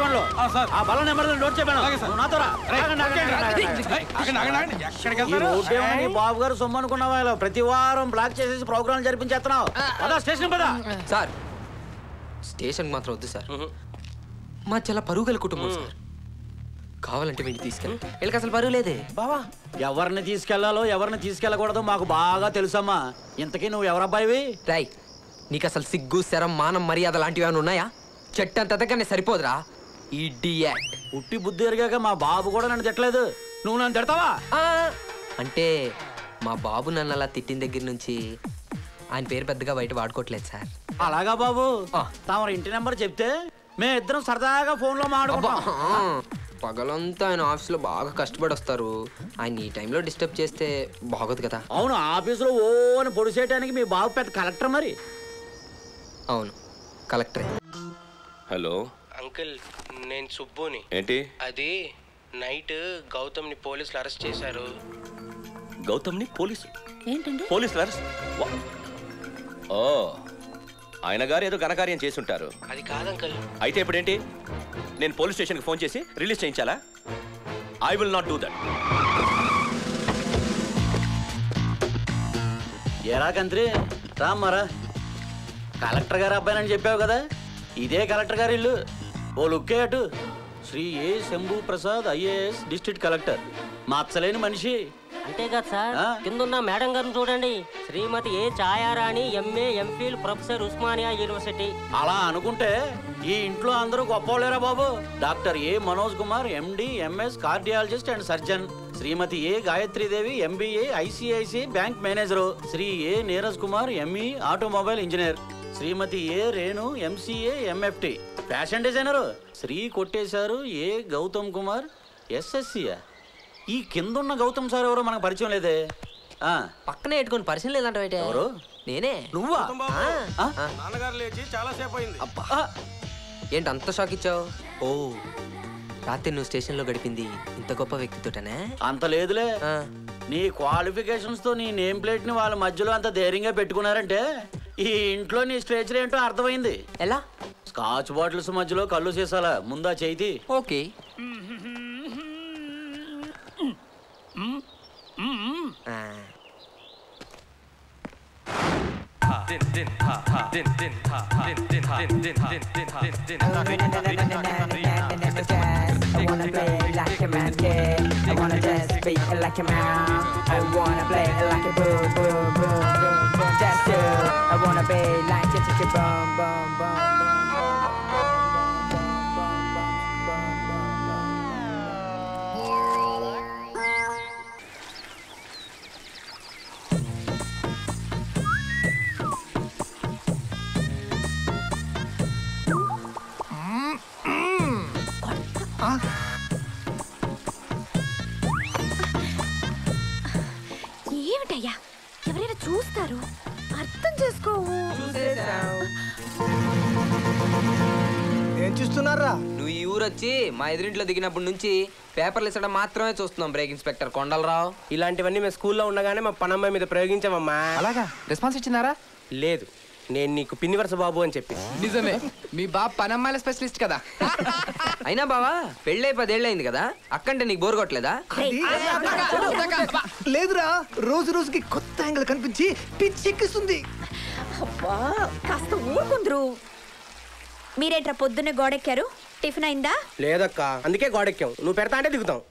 ఫోన్లో ఆ బలం నెంబర్ నోట్ చెప్పాను నువ్వు నాతో రా. ఆగండి, ఆగండి, ఆగండి, ఆగండి. ఆగండి, ఆగండి, ఆగండి. ఎక్కడికి ఈ వెళ్తారు? రోడ్డు ఏమో నీ బాబు గారు సొమ్ము అనుకున్నావా ఇలా ప్రతి వారం బ్లాక్ చేసేసి ప్రోగ్రామ్ జరిపించేస్తున్నావు పదా స్టేషన్ పదా సార్ స్టేషన్ మాత్రం వద్దు సార్ మా చాలా పరుగల కుటుంబం సార్ కావాలంటే వీడిని తీసుకెళ్ళి వీళ్ళకి అసలు పరువు లేదే బావా ఎవరిని తీసుకెళ్లాలో ఎవరిని తీసుకెళ్ళకూడదో మాకు బాగా తెలుసమ్మా ఇంతకీ నువ్వు ఎవరబ్బాయివి రాయ్ నీకు అసలు సిగ్గు శరం మానం మర్యాద లాంటివి ఏమైనా ఉన్నాయా చెట్టంత దగ్గరనే సరిపోదురా ఈ డియాక్ట్ పుట్టి బుద్ధి ఎరిగాక మా బాబు కూడా నన్ను తిట్టలేదు నువ్వు నన్ను తిడతావా అంటే మా బాబు నన్ను అలా తిట్టిన దగ్గర నుంచి ఆయన పేరు పెద్దగా బయట వాడుకోవట్లేదు సార్ అలాగా బాబు ఆ. తమరు ఇంటి నెంబర్ చెప్తే మేము ఇద్దరం సరదాగా ఫోన్లో మాట్లాడుకుంటాం ఆ, పగలంతా ఆయన ఆఫీస్లో బాగా కష్టపడి వస్తారు ఆయన ఈ టైంలో డిస్టర్బ్ చేస్తే బాగోదు కదా అవును ఆఫీసులో ఓ అని పొడిసేయడానికి మీ బాబు పెద్ద కలెక్టర్ మరి అవును కలెక్టరే హలో అంకుల్ నేను సుబ్బుని ఏంటి అది నైట్ గౌతమ్ని పోలీసులు అరెస్ట్ చేశారు గౌతమ్ని పోలీసు ఏంటండి పోలీసులు అరెస్ట్ వా- ఓ ఆయన గారు ఏదో ఘనకార్యం చేసుంటారు అది కాదు అంకుల్ అయితే ఇప్పుడేంటి నేను పోలీస్ స్టేషన్కి ఫోన్ చేసి రిలీజ్ చేయించాలా I will not do that ఎరా కంత్రి రామ్మరా కలెక్టర్ గారు అబ్బాయినని చెప్పావు కదా ఇదే కలెక్టర్ గారి ఇల్లు ఓ లుక్కే అటు Shri A Shambhu Prasad IAS district collector మచ్చలేని మనిషి అంతేకాదు సార్ ఆ? కిందున్న మేడం గారిని చూడండి Shrimati A Chayarani MA MPhil professor Osmania university అలా అనుకుంటే ఈ ఇంట్లో అందరూ గొప్పవాళ్ళేరా బాబు doctor A Manoj Kumar MD MS cardiologist and surgeon Shrimati A Gayatridevi MBA ICICI bank manager Shri A Neeraj Kumar ME automobile engineer Shrimati A Renu MCA MFT fashion designer Shri కొట్టేశారు ఏ గౌతమ్ కుమార్ ఎస్ఎస్సియా ఈ కిందున్న గౌతమ్ సార్ ఎవరో మనకు పరిచయం లేదే ఆ, పక్కనే పెట్టుకొని పరిచయం లేదంట ఎవరు? నేనే నువ్వా ఆ? నాన్నగారు లేచి చాలా సేపు అయింది ఆ, ఏంటి అంత షాక్ ఇచ్చావు ఓ రాత్రి నువ్వు స్టేషన్లో గడిపింది ఇంత గొప్ప వ్యక్తితోటనే అంత లేదులే ఆ, నీ క్వాలిఫికేషన్స్ తో నీ నేమ్ ప్లేట్ ని వాళ్ళ మధ్యలో అంత ధైర్యంగా పెట్టుకున్నారంటే ఈ ఇంట్లో నీ స్ట్రేచర్ ఏంటో అర్థమైంది ఎలా స్కాచ్ బాటిల్స్ మధ్యలో కళ్ళు సీసాలా ముందా చేతి ఓకే ఆ, I wanna play like a man, yeah. I wanna just be like a man. I wanna play like a boom, boom, boom, boom, boom. Just do. I wanna be like a chicken boom, boom, boom, ఏమిటయ్యా ఎవరైనా చూస్తారు అర్థం చేసుకోవు ఏం చూస్తున్నారా నువ్వు ఈ ఊరు వచ్చి మా ఎదురింట్లో దిగినప్పటి నుంచి పేపర్లు ఇచ్చడం మాత్రమే చూస్తున్నాం బ్రేక్ ఇన్స్పెక్టర్ కొండలరావు ఇలాంటివన్నీ మేము స్కూల్లో ఉండగానే మా పనమ్మాయి మీద ప్రయోగించామమ్మా అలాగా రెస్పాన్స్ ఇచ్చినారా లేదు నేను నీకు పిన్ని వరుస బాబు అని చెప్పి నిజమే మీ బాబు పనమ్మాయిల స్పెషలిస్ట్ కదా అయినా బావా పెళ్ళై పదేళ్ళైంది కదా అక్కంటే నీకు బోర్ కొట్టలేదా లేదురా రోజు రోజుకి కొత్త యాంగిల్ కనిపించి పిచ్చెక్కిస్తుంది అబ్బా కాస్త ఊరుకుందరు మీరేంట్రా పొద్దున్నే గోడెక్కారు టిఫిన్ అయిందా లేదక్క అందుకే గోడెక్కాం నువ్వు పెడతా అంటే దిగుతాం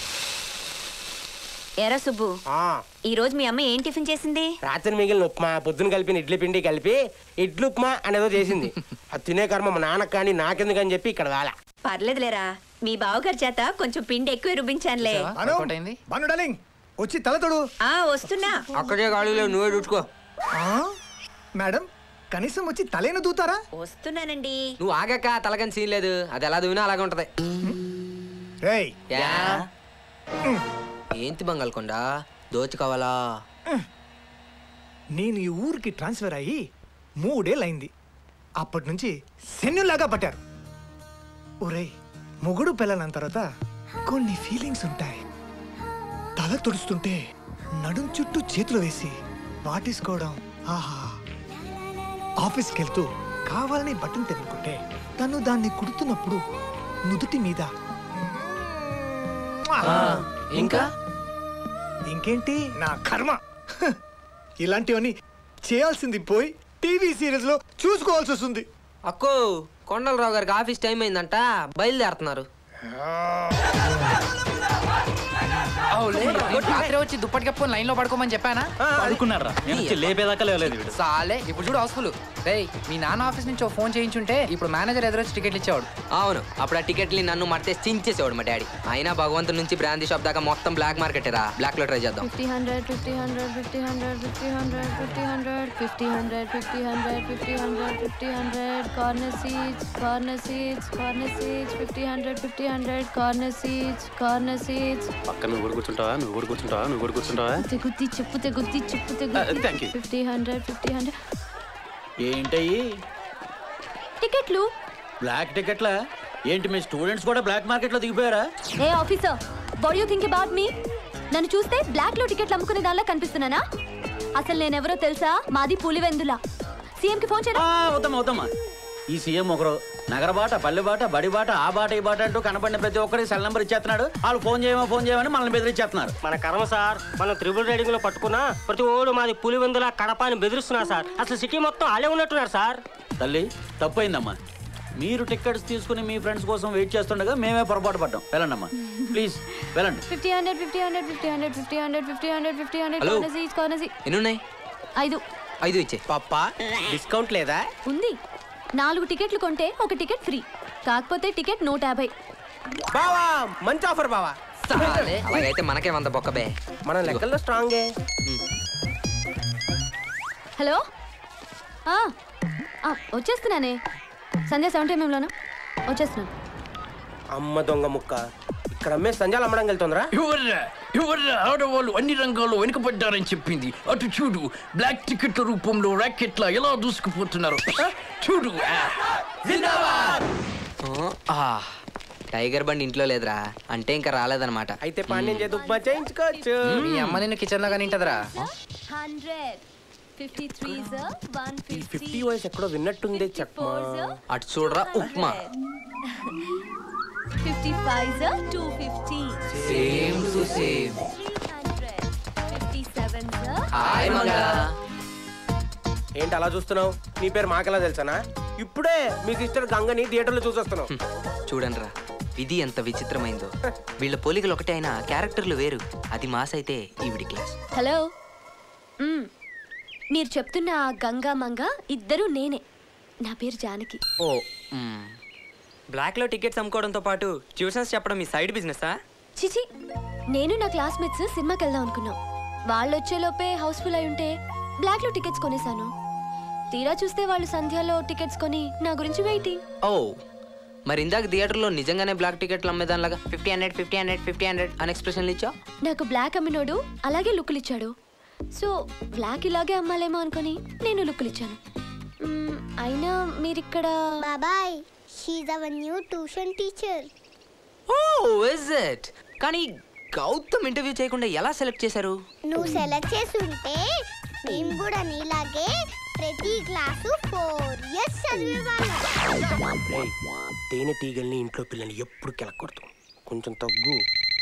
ఎరా సుబ్బు ఆ, ఈ రోజు మీ అమ్మ ఏం టిఫిన్ చేసింది రాత్రి మిగిలిన ఉప్మా పొద్దున కలిపిన ఇడ్లీ పిండి కలిపి ఇడ్లీ ఉప్మా అనేదో చేసింది అది తినే కర్మ మా నాన్నకు కానీ నాకెందుకని చెప్పి ఇక్కడ వేళ పర్లేదులేరా మీ బావగారి చేత కొంచెం పిండి ఎక్కువ రుబ్బించానులే బాను డార్లింగ్ వచ్చి తల తొడు ఆ వస్తున్నా అక్కడే గాడిలో నువ్వే చూసుకో ఆ? మేడం కనీసం వచ్చి తలేను దూతారా వస్తున్నానండి నువ్వు ఆగాక తలకని సీన్ లేదు అది ఎలా దువినా అలాగే ఉంటది రేయ్ యా ఏంటి బంగాల్కొండ దోచుకోవాలా నేను ఈ ఊరికి ట్రాన్స్ఫర్ అయ్యి మూడేళ్ళయింది అప్పటి నుంచి శన్యులాగా పట్టారు ఒరేయ్ మొగుడు పిల్లలన్న తర్వాత కొన్ని ఫీలింగ్స్ ఉంటాయి తల తుడుస్తుంటే నడుం చుట్టూ చేతులు వేసి వాటేసుకోవడం ఆహా ఆఫీస్కి వెళ్తూ కావాలని బట్టలు తెప్పుకుంటే తను దాన్ని కుడుతున్నప్పుడు నుదుటి మీద ఇంకా ఇంకేంటి నా కర్మ హ, ఇలాంటివన్నీ చేయాల్సింది పోయి టీవీ సీరియల్స్ లో చూసుకోవాల్సి వస్తుంది అక్కో కొండలరావు గారికి ఆఫీస్ టైం అయిందంట బయలుదేరుతున్నారు రాత్రి వచ్చి దుప్పటి కప్పుకొని లైన్ లో పడుకోమని చెప్పానా పడుకున్నారా నేను వచ్చి లేపేదాకా లేవలేదు వీడు సాలే ఇప్పుడు చూడు హౌస్ఫుల్ రేయ్ మీ నాన్న ఆఫీస్ నుంచి ఓ ఫోన్ చేయించుంటే ఇప్పుడు మేనేజర్ ఎదురొచ్చి టికెట్లు ఇచ్చేవాడు అవును అప్పుడు ఆ టికెట్లు నన్ను మడితే చించేసేవాడు మా డాడీ అయినా భగవంతుడి నుంచి బ్రాందీ షాప్ దాకా మొత్తం బ్లాక్ మార్కెట్ రా బ్లాక్ లో ట్రై చేద్దాం fifty hundred fifty hundred fifty hundred fifty hundred fifty hundred fifty hundred fifty hundred fifty hundred fifty hundred corner seats corner seats corner seats fifty hundred fifty hundred corner seats corner seats పక్కన నువ్వు కూడా కూర్చుంటావా నువ్వు కూడా కూర్చుంటావా నువ్వు కూడా కూర్చుంటావా తెగుద్ది చెప్పు తెగుద్ది చెప్పు Uh, thank you. తెగుద్ది ఫిఫ్టీ హండ్రెడ్ ఫిఫ్టీ హండ్రెడ్ ఏంటయ్యి టికెట్లు బ్లాక్ టికెట్లా ఏంటి మీ స్టూడెంట్స్ కూడా బ్లాక్ మార్కెట్ లో దిగిపోయారా ఏ officer what you think about me నన్ను చూస్తే బ్లాక్ లో టికెట్లు అమ్ముకునే దానిలా కనిపిస్తున్నానా అసలు నేనెవరో తెలుసా మాది పులివెందుల సీఎం కి ఫోన్ చేయరా అవుతామా అవుతామా ఈ సీఎం ఒకరు నగరబాట పల్లెబాట బడిబాట ఆ బాట ఈ బాట అంటూ కనపడిన ప్రతి ఒక్కరికి సెల్ నెంబర్ ఇచ్చేస్తున్నాడు వాళ్ళు ఫోన్ చేయమో ఫోన్ చేయమని మనల్ని బెదిరించేస్తున్నారు మన కర్మ సార్ మనం త్రిబుల్ రైడింగ్ లో పట్టుకున్నా ప్రతి ఓడు మాది పులివెందుల కడప అని బెదిరిస్తున్నారు సార్ అసలు సిటీ మొత్తం అలే ఉన్నట్టున్నారు సార్ తల్లి తప్పైందమ్మా మీరు టికెట్స్ తీసుకుని మీ ఫ్రెండ్స్ కోసం వెయిట్ చేస్తుండగా మేమే పొరపాటు పడ్డాం వెళ్ళండి అమ్మా ప్లీజ్ వెళ్ళండి fifty hundred fifty hundred fifty hundred fifty hundred fifty hundred fifty hundred Hello? Corner seats corner seat ఎన్ని ఉన్నాయి ఐదు ఐదు ఇచ్చే పప్ప డిస్కౌంట్ లేదా ఉంది నాలుగు టికెట్లు కొంటే ఒక టికెట్ ఫ్రీ కాకపోతే టికెట్ నూట యాభై బావా మంచి ఆఫర్ బావా సాలే అలాగైతే మనకే వంద బొక్క బే మన లెక్కల్లో స్ట్రాంగే హలో ఆ, ఆ, వచ్చేస్తున్నానే సంధ్య సెవెంటీ ఎంఎంలోనా వచ్చేస్తున్నాను అమ్మ దొంగ ముక్క ఇక్కడ అమ్మే సంజాలు అమ్మడం వెళ్తుందిరా ఎవర్రా ఎవర్రా ఆడవాళ్ళు అన్ని రంగాల్లో వెనుకబడ్డారని చెప్పింది అటు చూడు బ్లాక్ టికెట్ల రూపంలో రాకెట్ల ఎలా దూసుకుపోతున్నారు ఆ, చూడు ఆ. ఆ, టైగర్ బండి ఇంట్లో లేదురా అంటే ఇంకా రాలేదన్నమాట అయితే పాండ్యం చేతి ఉప్మా చేయించుకోవచ్చు మీ అమ్మ నిన్ను కిచెన్ లో కానీ ఉంటదిరా హండ్రెడ్ ఫిఫ్టీ త్రీ వన్ ఈ ఫిఫ్టీ వాయిస్ ఎక్కడో విన్నట్టుంది చెప్పమా అటు చూడరా upma fifty five two fifty same to same fifty seven hi Mangala ఏంటి అలా చూస్తున్నావు నీ పేరు మాకెలా తెలుసానా ఇప్పుడే మీ సిస్టర్ గంగని థియేటర్లో చూసొస్తున్నావు చూడండి రా విధి ఎంత విచిత్రమైందో వీళ్ళ పోలికలు ఒకటే అయినా క్యారెక్టర్లు వేరు అది మాస్ అయితే ఈవిడి క్లాస్ హలో మ్మ్. మీరు చెప్తున్న ఆ గంగా మంగ ఇద్దరు నేనే నా పేరు జానకి ఓ బ్లాక్ లో టికెట్స్ అమ్ముకోవడంతో పాటు ట్యూషన్స్ చెప్పడం మీ సైడ్ బిజినెస్ చిచి నేను నా క్లాస్మేట్స్ సినిమాకి వెళ్దాం అనుకున్నాం వాళ్ళు వచ్చేలోపే హౌస్ఫుల్ అయి ఉంటే బ్లాక్ లో టికెట్స్ కొనేసాను తీరా చూస్తే వాళ్ళు సంధ్యలో టికెట్స్ కొని నా గురించి వెయిటింగ్ ఓ మరి ఇందాక థియేటర్లో నిజంగానే బ్లాక్ టికెట్లు అమ్మేదానిలాగా fifty hundred fifty hundred fifty hundred అని ఎక్స్ప్రెషన్లు ఇచ్చావు నాకు బ్లాక్ అమ్మినోడు అలాగే లుక్కులు ఇచ్చాడు సో బ్లాక్ ఇలాగే అమ్మాలేమో అనుకొని నేను లుక్కులు ఇచ్చాను మ్మ్, అయినా మీరిక్కడ బాబాయ్ she's our new tuition teacher oh is it కానీ గౌతమ్ ఇంటర్వ్యూ చేయకుండా ఎలా సెలెక్ట్ చేశారు నువ్వు సెలెక్ట్ చేసి ఉంటే మేము కూడా నీలాగే ప్రతి క్లాసు ఫోర్ ఇయర్స్ చదివేవాళ్ళం రేయ్, తేనె టీగల్ని ఇంట్లో పిల్లల్ని ఎప్పుడు కెలకూడదు కొంచెం తగ్గు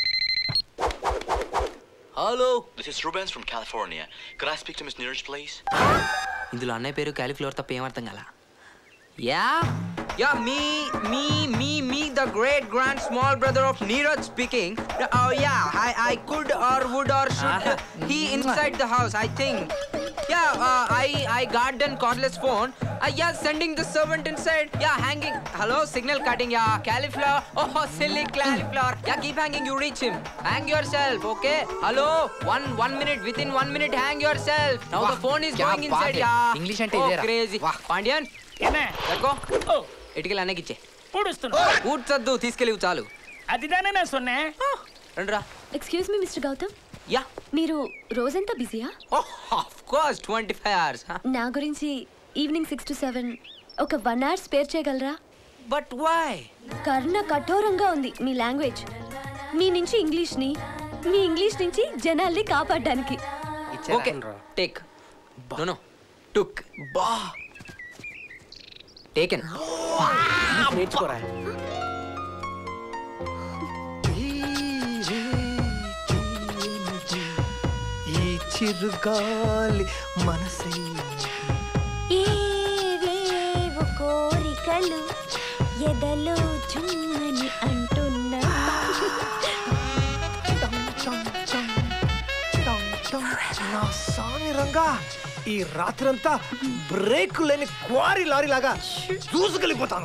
Hello, this is Rubens from California. Could I speak to Miss Neeraj, please? ఇందులో అన్నయ్య పేరు క్యాలిఫ్లవర్ తప్ప ఏమర్థం కల yeah yeah me me me me the great grand small brother of Neeraj speaking yeah I I could or would or should he inside the house I think yeah I I got then cordless phone yeah sending the servant inside yeah hanging hello signal cutting yeah cauliflower oh silly cauliflower yeah keep hanging you reach him hang yourself okay hello one one minute with in one minute hang yourself now the phone is క్యా going inside bath yeah hi. English అంటే ఇదేరా. Crazy Pandian లెక్కో ఇటుకలు అన్నకిచ్చే కూర్చొద్దు తీసుకెళ్ళి చాలు అదిదానే నేను సొన్నే రండిరా excuse me mister Gautam yeah మీరు రోజంతా బిజీయా of course twenty five hours నా గురించి ఈవినింగ్ సిక్స్ టు సెవెన్ ఒక వన్ అవర్ స్పేర్ చేయగలరా బట్ వై కర్ణ కఠోరంగా ఉంది మీ లాంగ్వేజ్ మీ నుంచి ఇంగ్లీష్ని మీ ఇంగ్లీష్ నుంచి జనాల్ని కాపాడడానికి okay take no no took బా టేకెన్ నేర్చుకోరా చిరుగాలి మనసై ఏవేవో కోరికలు ఎదలో చుమ్మని అంటున్నా నా సామి రంగా ఈ రాత్రంతా బ్రేక్ లేని క్వారీ లారీ లాగా దూసుకెళ్ళిపోతాను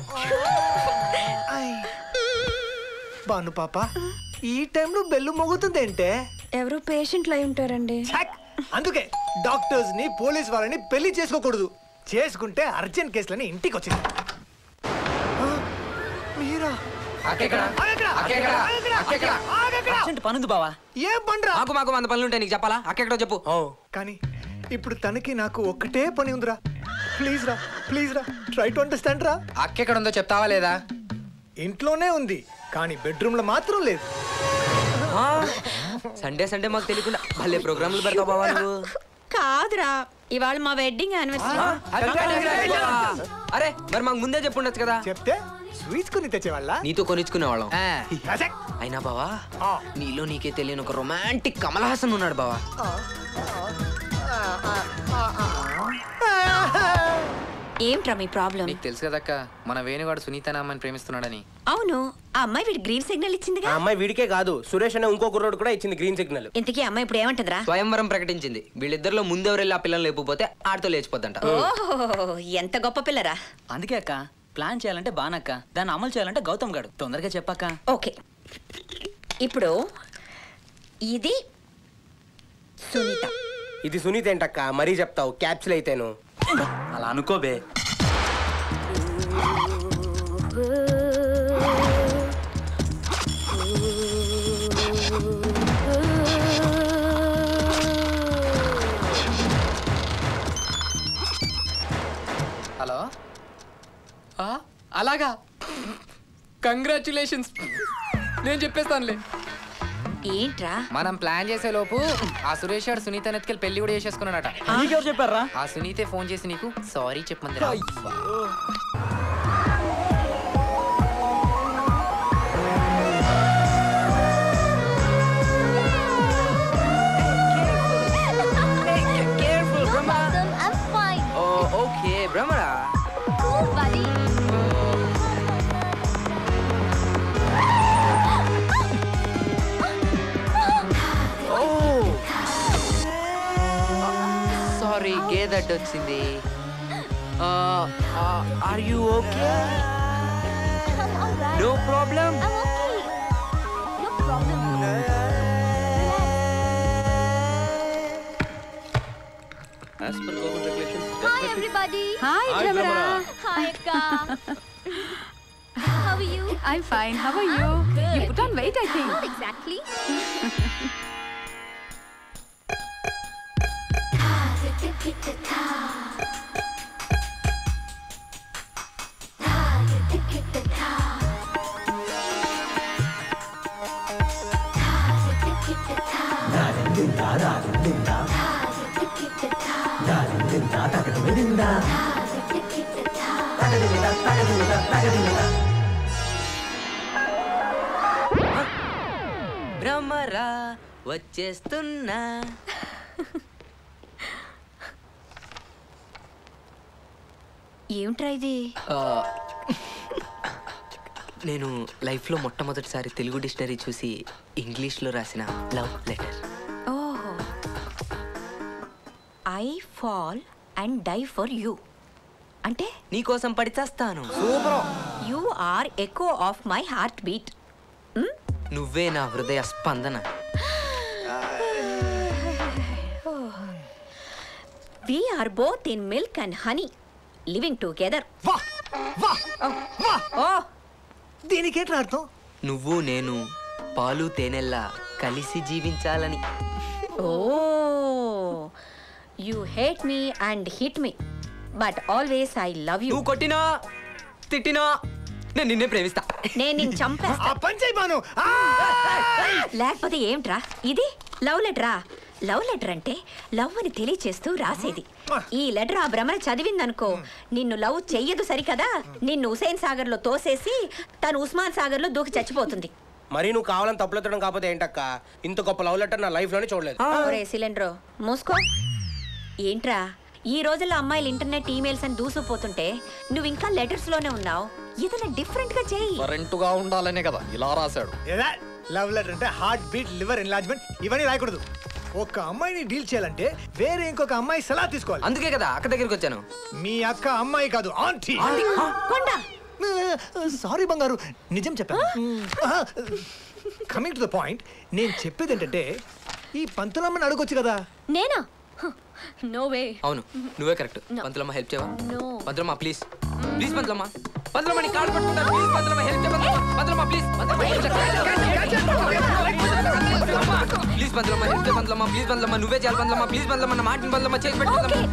ఐ. భాను పాప ఈ టైంలో బెల్లు మోగుతుందేంటే ఎవరు పేషెంట్లు అయి ఉంటారండి అందుకే డాక్టర్స్ ని పోలీస్ వాళ్ళని పెళ్లి చేసుకోకూడదు చేసుకుంటే అర్జెంట్ కేసులని ఇంటికి వచ్చింది మీరా అక్కెక్కడ? ఆగక్కడ! అక్కెక్కడ? ఆగక్కడ! అక్కెక్కడ? ఆగక్కడ! అర్జెంట్ పనుంది బావా ఏం పండ్రా మాకు మాకు వంద పనులు ఉంటాయి నీకు చెప్పాలా అక్కెక్కడో చెప్పు కానీ ఇప్పుడు తనకి నాకు ఒక్కటే పని ఉందిరా ప్లీజ్ రా ప్లీజ్ రా ట్రై టు అండర్స్టాండ్ రా అక్కెక్కడ ఉందో చెప్తావా లేదా ఇంట్లోనే ఉంది కానీ బెడ్రూమ్ లో మాత్రం లేదు సండే సండే మాకు తెలియకుండా భలే ప్రోగ్రాంలు పెడతావు బావా నువ్వు కాదురా ఇవాళ మా వెడ్డింగ్ యానివర్సరీ అరే మరి మాకు ముందే చెప్పుండొచ్చు కదా చెప్తే స్వీట్స్ కొని తెచ్చేవాళ్ళ నీతో కొనిచ్చుకునేవాళ్ళం అయినా బావా నీలో నీకే తెలియని ఒక రొమాంటిక్ కమల్ హాసన్ ఉన్నాడు బావా ఏంట్రా మీ ప్రాబ్లం నీకు తెలుసు కదక్క మన వేణుగాడు సునీత నామని ప్రేమిస్తున్నాడని అవును ఆ అమ్మాయి వీడి గ్రీన్ సిగ్నల్ ఇచ్చిందిగా ఆ అమ్మాయి వీడికే కాదు సురేష్ అనే ఇంకో కుర్రోడు కూడా ఇచ్చింది గ్రీన్ సిగ్నల్ ఇంతకీ అమ్మాయి ఇప్పుడు ఏమంటదిరా స్వయంవరం ప్రకటించింది వీళ్ళిద్దరిలో ముందెవరు వెళ్ళి ఆ పిల్లలు లేకపోతే ఆడితో లేచిపోద్దంట ఓహో ఎంత గొప్ప పిల్లరా అందుకే అక్క ప్లాన్ చేయాలంటే బానక్క దాన్ని అమలు చేయాలంటే గౌతమ్ గాడు తొందరగా చెప్పక్క ఓకే ఇప్పుడు ఇది సునీత ఇది సునీత ఏంటక్క మరీ చెప్తావు క్యాప్సుల్ అయితేను అలా అనుకోబే హలో ఆ, అలాగా కంగ్రాచులేషన్స్ నేను చెప్పేస్తానులే ఏంట్రా మనం ప్లాన్ చేసే లోపు ఆ సురేష్ గారు సునీత నెత్తికెళ్ళి పెళ్లి కూడా చేసేసుకున్నాడట నీకెవరు చెప్పారా ఆ సునీతే ఫోన్ చేసి నీకు సారీ చెప్పమంది I'm fine. Okay Bhramara Cool, buddy. Sorry గేదడ్డు వచ్చింది are you okay no problem No problem. As per government regulations, Hi, everybody. Hi, Hi, Dramara. Dramara. Hi, Akka. How are you? I'm fine. How are you? You put on weight, I think. Not exactly. Bhramara వచ్చేస్తున్నా ఏమిట్రా ఇది ఆ, నేను లైఫ్లో మొట్టమొదటిసారి Telugu dictionary చూసి ఇంగ్లీష్లో రాసిన లవ్ లెటర్ ఓహో I fall and die for you అంటే నీకోసం పడి చేస్తాను you are echo of my heart beat నువ్వే నా హృదయ స్పందన we are both in milk and honey living together ఓ దీనికేంట్రా అర్థం నువ్వు నేను పాలు తేనెల్లా కలిసి జీవించాలని ఓ you hate me and hit me but always I love you నువ్వు కొట్టినా తిట్టినా నేను నిన్నే ప్రేమిస్తా నేను నిన్ను చంపేస్తా పంచేయబాను లేకపోతే ఏమిట్రా ఇది లవ్ లెటరా లవ్ లెటర్ అంటే లవ్ అని తెలియచేస్తూ రాసేది ఈ లెటర్ ఆ భ్రమణ చదివిందనుకో నిన్ను లవ్ చెయ్యదు సరికదా నిన్ను హుసేన్ సాగర్ లో తోసేసి తను ఉస్మాన్ సాగర్ లో దూకి చచ్చిపోతుంది మరి నువ్వు కావాలని తప్పులెత్తడం కాకపోతే ఏంటక్క ఇంత గొప్ప లవ్ లెటర్ నా లైఫ్ లోనే చూడలేదు ఒరే సిలిండర్ మూసుకో ఏంట్రా ఈ రోజుల్లో అమ్మాయిలు ఇంటర్నెట్ ఈమెయిల్స్ అని దూసుకుపోతుంటే నువ్వు ఇంకా లెటర్స్ లోనే ఉన్నావు ఏదైనా డిఫరెంట్ గా చెయ్యి కరెంటుగా ఉండాలనే కదా ఇలా రాశాడు ఏదా లవ్ లెటర్ అంటే హార్ట్ బీట్ లివర్ ఎన్లాజ్మెంట్ ఇవన్నీ రాయకూడదు ఒక అమ్మాయిని డీల్ చేయాలంటే వేరే ఇంకొక అమ్మాయి సలహా తీసుకోవాలి అందుకే కదా అక్క దగ్గరికి వచ్చాను మీ అక్క అమ్మాయి కాదు ఆంటీ కొండ సారీ బంగారు నిజం చెప్పాను కమింగ్ టు ద పాయింట్ నేను చెప్పేది ఏంటంటే ఈ పంతులమ్మని అడగొచ్చు కదా నేనా నో వే అవును నువ్వే కరెక్ట్ పంతులమ్మ హెల్ప్ చేయవా నో పంతులమ్మ ప్లీజ్ ప్లీజ్ పంతులమ్మ పంతులమ్మ నీ కాళ్ళు పట్టుకుంటాను ప్లీజ్ పంతులమ్మ హెల్ప్ చేయ పంతులమ్మ ప్లీజ్ ప్లీజ్ పంతులమ్మ హెల్ప్ చేయ పంతులమ్మ ప్లీజ్ పంతులమ్మ నువ్వే చేయాలి పంతులమ్మ ప్లీజ్ పంతులమ్మ నా మాటిని పంతులమ్మ చేసి పెట్టు పంతులమ్మ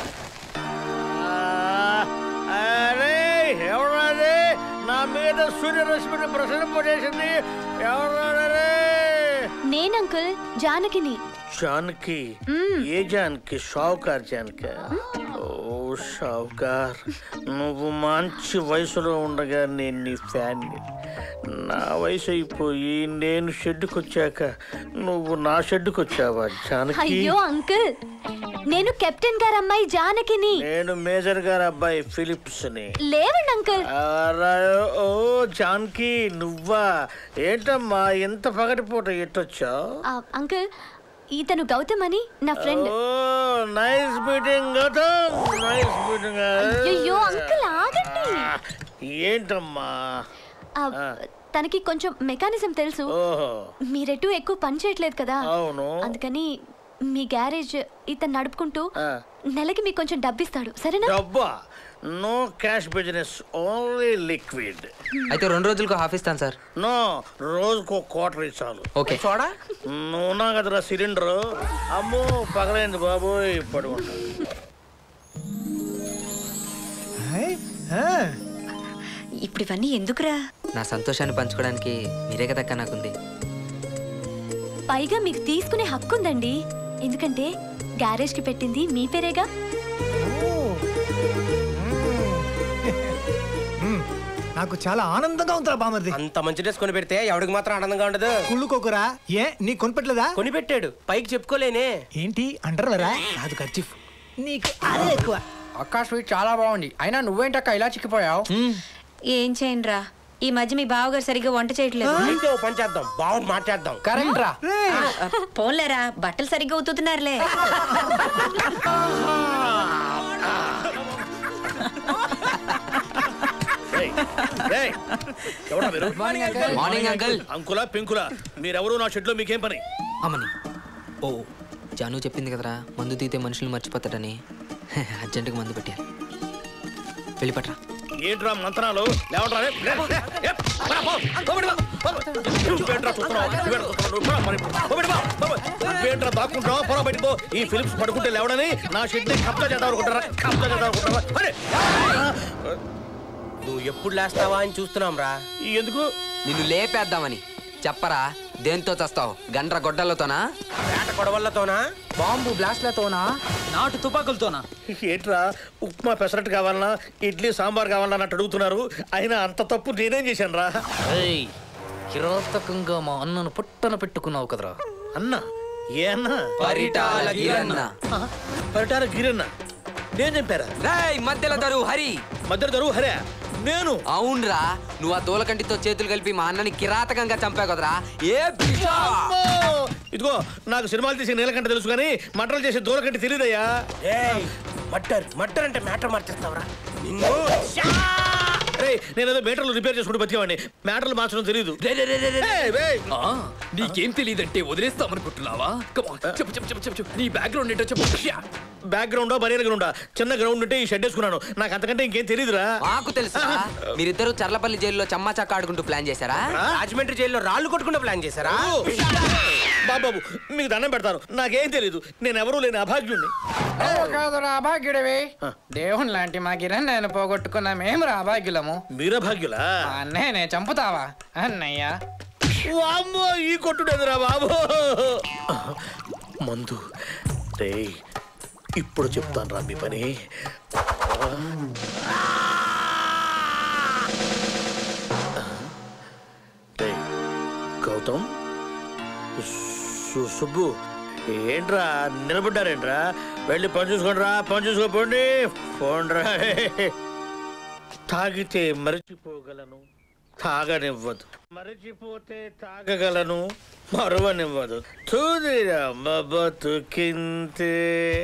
అరే ఎవరాది నా మీద సూర్యరశ్మిని ప్రసరింపజేసింది ఎవరాడే నేను అంకుల్ జానకిని జానకి ఏ జానకి షావుకార్ జానకి ఓ షావుకార్ నువ్వు మంచి వయసులో ఉండగా నేను నీ ఫ్యాన్ని నా వయసు అయిపోయి నేను షెడ్డుకి వచ్చాక నువ్వు నా షెడ్డుకి వచ్చావా జానకి అయ్యో అంకుల్ నేను కెప్టెన్ గారు అమ్మాయి జానకిని నేను మేజర్ గారు అబ్బాయి ఫిలిప్స్ ని లేవండి అంకుల్ ఓ జాన్కి నువ్వా ఏంటమ్మా ఎంత పగటిపూట ఎట్టొచ్చావు ఆ, అంకుల్ ఇతను గౌతమ్ అని నా ఫ్రెండ్ ఓ nice meeting Gautam nice meeting అయ్యో అంకుల్ ఆగండి ఏంటమ్మా ఆ, ఆ. తనకి కొంచెం మెకానిజం తెలుసు ఓహో మీరెటు ఎక్కువ పని చేయట్లేదు కదా అవును అందుకని మీ గ్యారేజ్ ఇతను నడుపుకుంటూ ఆ. నెలకి మీకు కొంచెం డబ్బిస్తాడు సరేనా డబ్బా no cash business only liquid అయితే రెండు రోజులకు హాఫ్ ఇస్తాను సార్ నో రోజుకో క్వార్టర్ చాలు ఓకే చూడా నువ్వు నా కదరా సిలిండర్ అమ్మో పగలైంది బాబోయ్ పడుకుంటా ఇప్పుడు ఇవన్నీ ఎందుకురా నా సంతోషాన్ని పంచుకోవడానికి మీరే కదక్క నాకుంది పైగా మీకు తీసుకునే హక్కు ఉందండి ఎందుకంటే గ్యారేజ్ కి పెట్టింది మీ పేరేగా మ్మ్. నాకు చాలా ఆనందంగా ఉందిరా బామర్ది అంత మంచి డ్రెస్ కొని పెడితే ఎవడికి మాత్రం ఆనందంగా ఉండదు కుళ్ళుకోకురా ఏ నీ కొనిపెట్టలేదా కొనిపెట్టాడు పైకి చెప్పుకోలేనే ఏంటి అంటారా అది ఖర్చు నీకు అదే ఎక్కువ అక్క స్వీట్ చాలా బాగుంది అయినా నువ్వేంటక్క ఇలా చిక్కిపోయావు ఏం చేయనురా ఈ మధ్య మీ బావగారు సరిగ్గా వంట చేయట్లేదు అయితే ఓ పని చేద్దాం బాగు మాట్లాడదాం కరెక్ట్ రా ఆ, పోన్లేరా బట్టలు సరిగ్గా ఉతుకుతున్నారులే ఏయ్, ఏయ్, ఎవరా మీరు మార్నింగ్ అంకుల్ అంకులా పెంకులా మీరెవరు నా షెడ్లో మీకేం పని అమ్మని ఓ జాను చెప్పింది కదరా మందు తీతే మనుషులు మర్చిపోతాడని అర్జెంటుగా మందు పెట్టారు వెళ్ళిపట్రా ఏంట్రా మంత్రాలు లేవట్రా రే, లే, లే, ఏ, పో, పో, పోబడి బా, పో, నువ్వేంట్రా చూస్తున్నావు? నువ్వేంట్రా చూస్తున్నావు? నువ్వు పో, మరి, పోబడి బా, పో, పో. నువ్వేంట్రా దాక్కుంటావా పొర బయటకు ఈ ఫిలిప్స్ పడుకుంటే లేవడని నా షెడ్ ని కబ్జా చేద్దాం అనుకుంటారా కబ్జా చేద్దాం అనుకుంటారా అరే, నువ్వు ఎప్పుడు లేస్తావా అని చూస్తున్నాం రా ఎందుకు నిన్ను లేపేద్దామని చెప్పరా దేంతో చస్తావు గండ్ర గొడ్డలతోనా వేట గొడవలతోనా బాంబు బ్లాస్ట్లతోనా నాటు తుపాకులతోనా ఏంట్రా ఉప్మా పెసరట్టు కావాలన్నా ఇడ్లీ సాంబార్ కావాలన్నా అన్నట్టు అడుగుతున్నారు అయినా అంత తప్పు నేనేం చేశాను రా ఏయ్, కిరాతకంగా మా అన్నను పుట్టన పెట్టుకున్నావు కదరా అన్న ఏ అన్న పరిటాల గిరన్న. పరిటాల గిరన్న నేను చంపారా రేయ్ మధ్యలో దరు హరి మధ్యలో దరు హరే నేను అవునరా నువ్వు ఆ దూలకంటితో చేతులు కలిపి మా అన్నని కిరాతకంగా చంపావు కదరా ఏ బిడ్డ? అమ్మో! ఇదిగో నాకు సినిమాలు తీసే నీలకంట తెలుసు కానీ మంటలు చేసే దూరకంటి తెలియదయ్యా మట్టర్ మట్టర్ అంటే మ్యాటర్ మార్చేస్తావరా నిన్ను రేయ్ నేనేదో మీటర్లు రిపేర్ చేసుకుంటూ బతికేవాడిని మ్యాటర్లు మార్చడం తెలియదు ఆ, నీకేం తెలియదంటే వదిలేస్తామనుకుంటున్నావా Come on, చెప్పు చెప్పు చెప్పు చెప్పు చెప్పు. నీ బ్యాక్గ్రౌండ్ ఏంటో చెప్పు షా. బ్యాక్గ్రౌండ్ బరియర్ గ్రౌండ్ చిన్న గ్రౌండ్ ఉంటే ఈ షెడ్ వేసుకున్నాను నాకు అంతకంటే ఇంకేం తెలియదురా మాకు తెలుసా మీరిద్దరు చర్లపల్లి జైల్లో చమ్మా చక్క ఆడుకుంటూ ప్లాన్ చేశారా రాజమండ్రి జైల్లో రాళ్ళు కొట్టుకుంటూ ప్లాన్ చేశారా బాబాబు మీకు దండం పెడతాను నాకేం తెలియదు నేను ఎవరూ లేని అభాగ్యుణ్ణి నువ్వు కాదురా అభాగ్యుడివి దేవుని లాంటి మా కిరణ్ నేను పోగొట్టుకున్నా మేము రా అభాగ్యులము మీరు అభాగ్యులా అన్నయ్యనే చంపుతావా అన్నయ్య వామ్మో ఈ కొట్టుడేదిరా బాబు మందు రేయ్ ఇప్పుడు చెప్తాను రా మీ పని రేయ్, గౌతమ్ సు- సుబ్బు ఏంట్రా నిలబడ్డారేంట్రా వెళ్ళి పని చూసుకోండి రా పని చూసుకోపోండి పోండ్రా తాగితే మరచిపోగలను తాగనివ్వదు మరచిపోతే తాగగలను మరవనివ్వదు తూదిరా బతుకింతే